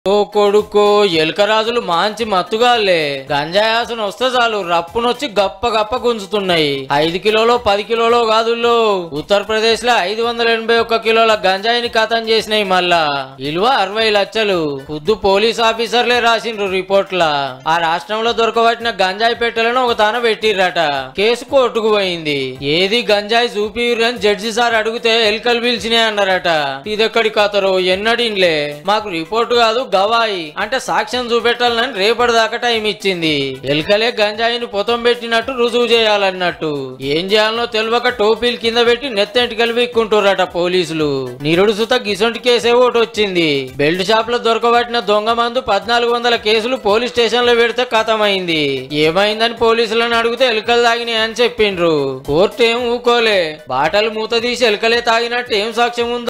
ఓ కొడుకో ఎలుకరాజులు మాంచి మత్తుగాలే గంజాయాసన వస్తే చాలు రప్పునొచ్చి గప్ప గప్ప గుంజుతున్నాయి ఐదు కిలోలో పది కిలోలో కాదుల్లో ఉత్తరప్రదేశ్ లో ఐదు వందల ఎనభై ఒక్క కిలోల గంజాయిని కథం చేసినాయి మళ్ళా విలువ అరవై లక్షలు ఖుద్దు పోలీస్ ఆఫీసర్లే రాసిండ్రు రిపోర్ట్ల ఆ రాష్ట్రంలో దొరకబట్టిన గంజాయి పెట్టెలను ఒక తాన పెట్టిర్రట కేసు కోర్టుకు పోయింది ఏది గంజాయి చూపిర్రని జడ్జి సార్ అడిగితే ఎలుకలు పిలిచినాయి అన్నారట ఇదెక్కడి కథరో ఎన్నడింలే మాకు రిపోర్ట్ కాదు గవాయి అంటే సాక్ష్యం చూపెట్టాలని రేపటి దాకా టైం ఇచ్చింది ఎలుకలే గంజాయిని పొతం పెట్టినట్టు రుజువు చేయాలన్నట్టు ఏం చేయాలనో తెలియక టోపీలు కింద పెట్టి నెత్తెంటికలు విక్కుంటుర్రట పోలీసులు నిరుడు సుత గిసొంటి కేసే ఒకటి వచ్చింది బెల్ట్ షాప్ లో దొరకబట్టిన దొంగ మందు పద్నాలుగు వందల కేసులు పోలీస్ స్టేషన్ లో పెడితే కథమైంది ఏమైందని పోలీసులను అడిగితే ఎలుకలు తాగినాయి అని చెప్పిండ్రు కోర్టు ఏం ఊకోలే బాటలు మూత తీసి ఎలుకలే తాగినట్టు ఏం సాక్ష్యం ఉందో